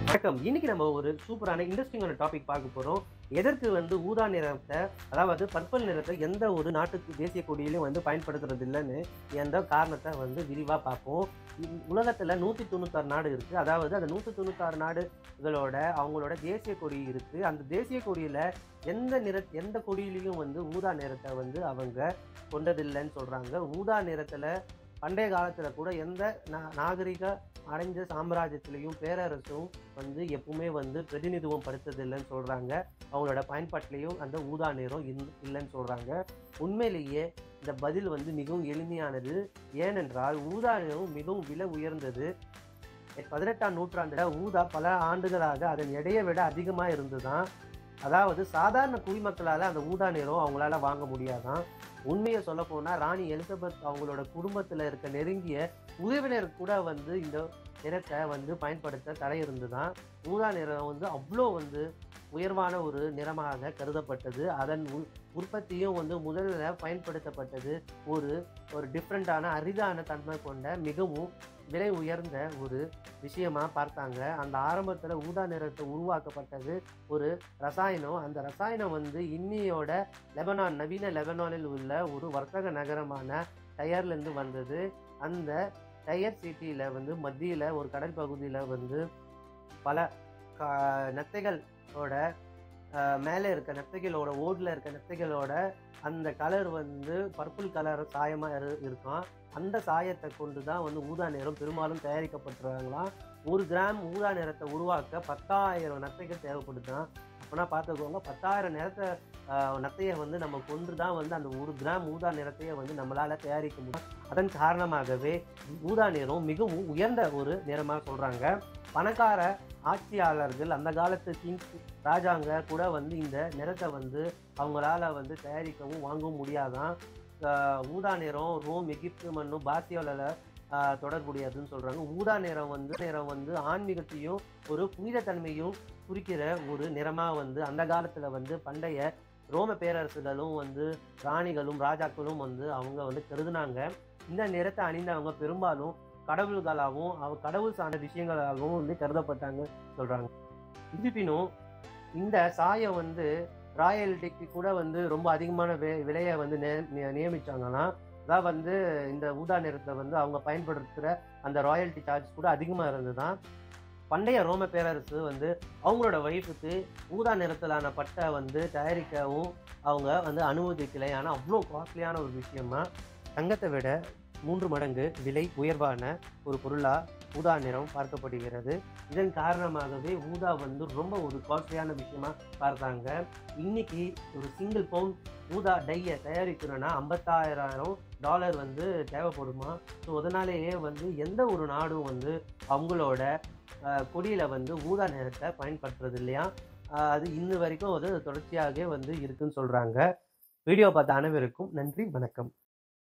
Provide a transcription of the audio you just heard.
வணக்கம் இன்னைக்கு நம்ம ஒரு சூப்பரான இன்ட்ரெஸ்டிங்கான டாபிக் பார்க்க போறோம் எதற்கு வந்து ஊதா நிறத்தை அதாவது பர்பிள் நிறத்தை எந்த ஒரு நாட்டுக்கு தேசிய கொடியிலும் வந்து பயன்படுத்துறது இல்லைன்னு எந்த காரணத்தை வந்து விரிவாக பார்ப்போம் இ- உலகத்துல நூற்றி தொண்ணூத்தாறு நாடு இருக்கு அதாவது அந்த நூற்றி தொண்ணூத்தாறு நாடுகளோட அவங்களோட தேசிய கொடி இருக்கு அந்த தேசிய கொடியில எந்த நிற எந்த கொடியிலையும் வந்து ஊதா நிறத்தை வந்து அவங்க கொண்டதில்லைன்னு சொல்றாங்க ஊதா நிறத்துல பண்டைய காலத்துல கூட எந்த நா- நாகரிக அடைஞ்ச சாம்ராஜ்யத்திலையும் பேரரசும் வந்து எப்பவுமே வந்து பிரதிநிதித்துவம் படுத்ததில்லைன்னு சொல்றாங்க அவங்களோட பயன்பாட்டிலையும் அந்த ஊதா நிறம் இன்- இல்லைன்னு சொல்றாங்க உண்மையிலேயே இந்த பதில் வந்து மிகவும் எளிமையானது ஏனென்றால் ஊதா நிறம் மிகவும் விலை உயர்ந்தது பதினெட்டாம் நூற்றாண்டுல ஊதா பல ஆண்டுகளாக அதன் எடையை விட அதிகமாக இருந்துதான் அதாவது சாதாரண குடிமக்களால் அந்த ஊதா நிறம் அவங்களால வாங்க முடியாதான் உண்மையை சொல்ல போனால் ராணி எலிசபெத் அவங்களோட குடும்பத்தில் இருக்க நெருங்கிய உறவினர் கூட வந்து இந்த நிறத்தை வந்து பயன்படுத்த தடை இருந்துதான் ஊதா நிறம் வந்து அவ்வளோ வந்து உயர்வான ஒரு நிறமாக கருதப்பட்டது அதன் உ- உற்பத்தியும் வந்து முதல்ல பயன்படுத்தப்பட்டது ஒரு ஒரு டிஃப்ரெண்ட்டான அரிதான தன்மை கொண்ட மிகவும் விலை உயர்ந்த ஒரு விஷயமா பார்த்தாங்க அந்த ஆரம்பத்தில் ஊதா நிறத்தை உருவாக்கப்பட்டது ஒரு ரசாயனம் அந்த ரசாயனம் வந்து இன்னியோட லெபனான் நவீன லெபனானில் உள்ள ஒரு வர்த்தக நகரமான டயர்லேருந்து வந்தது அந்த டயர் சிட்டியில் வந்து மத்தியில் ஒரு கடல் பகுதியில் வந்து பல கா நத்தைகளோட அஹ், மேலே இருக்க நத்தைகளோட ஓடில் இருக்க நத்தைகளோட அந்த கலர் வந்து பர்பிள் கலர் சாயமாக இரு இருக்கும் அந்த சாயத்தை கொண்டு தான் வந்து ஊதா நிறம் பெரும்பாலும் தயாரிக்கப்பட்டுறாங்களாம் ஒரு கிராம் ஊதா நிறத்தை உருவாக்க பத்தாயிரம் நத்தைகள் தேவைப்படுதான் அப்போனா பார்த்துக்கோங்க பத்தாயிரம் நிறத்தை ஆஹ், நத்தையை வந்து நம்ம கொண்டு தான் வந்து அந்த ஒரு கிராம் ஊதா நிறத்தையே வந்து நம்மளால் தயாரிக்க முடியும் அதன் காரணமாகவே ஊதா நிறம் மிகவும் உயர்ந்த ஒரு நிறமாக சொல்கிறாங்க பணக்கார ஆட்சியாளர்கள் அந்த காலத்து கிங் ராஜாங்க கூட வந்து இந்த நிறத்தை வந்து அவங்களால வந்து தயாரிக்கவும் வாங்கவும் முடியாதான் ஆஹ் ஊதா நிறம் ரோம் எகிப்து மண்ணும் பாசியோல தொடர்புடையதுன்னு சொல்றாங்க ஊதா நிறம் வந்து நிறம் வந்து ஆன்மீகத்தையும் ஒரு புனிதத்தன்மையும் குறிக்கிற ஒரு நிறமா வந்து அந்த காலத்துல வந்து பண்டைய ரோம பேரரசுகளும் வந்து ராணிகளும் ராஜாக்களும் வந்து அவங்க வந்து கருதுனாங்க இந்த நிறத்தை அணிந்தவங்க பெரும்பாலும் கடவுள்களாகவும் அவ கடவுள் சார்ந்த விஷயங்களாகவும் வந்து கருதப்பட்டாங்க சொல்றாங்க இருப்பினும் இந்த சாயம் வந்து ராயல்டிக்கு கூட வந்து ரொம்ப அதிகமான வே விலையை வந்து நே- நி- நியமிச்சாங்கன்னா அதான் வந்து இந்த ஊதா நிறத்தை வந்து அவங்க பயன்படுத்துகிற அந்த ராயல்டி சார்ஜ் கூட அதிகமாக இருந்துதான் பண்டைய ரோம பேரரசு வந்து அவங்களோட ஒய்ஃபுக்கு ஊதா நிறத்திலான பட்டை வந்து தயாரிக்கவும் அவங்க வந்து அனுமதிக்கலை ஆனால் அவ்வளோ காஸ்ட்லியான ஒரு விஷயமா தங்கத்தை விட மூன்று மடங்கு விலை உயர்வான ஒரு பொருளாக ஊதா நிறம் பார்க்கப்படுகிறது இதன் காரணமாகவே ஊதா வந்து ரொம்ப ஒரு காஸ்ட்லியான விஷயமா பார்த்தாங்க இன்னைக்கு ஒரு சிங்கிள் பவுண்ட் ஊதா டையை தயாரிக்கணும்னா ஐம்பத்தாயிரம் டாலர் வந்து தேவைப்படுமா ஸோ அதனாலேயே வந்து எந்த ஒரு நாடும் வந்து அவங்களோட அஹ், கொடியில வந்து ஊதா நிறத்தை பயன்படுத்துறது இல்லையா அஹ், அது இன்ன வரைக்கும் அது தொடர்ச்சியாகவே வந்து இருக்குன்னு சொல்றாங்க வீடியோ பார்த்த அனைவருக்கும் நன்றி வணக்கம்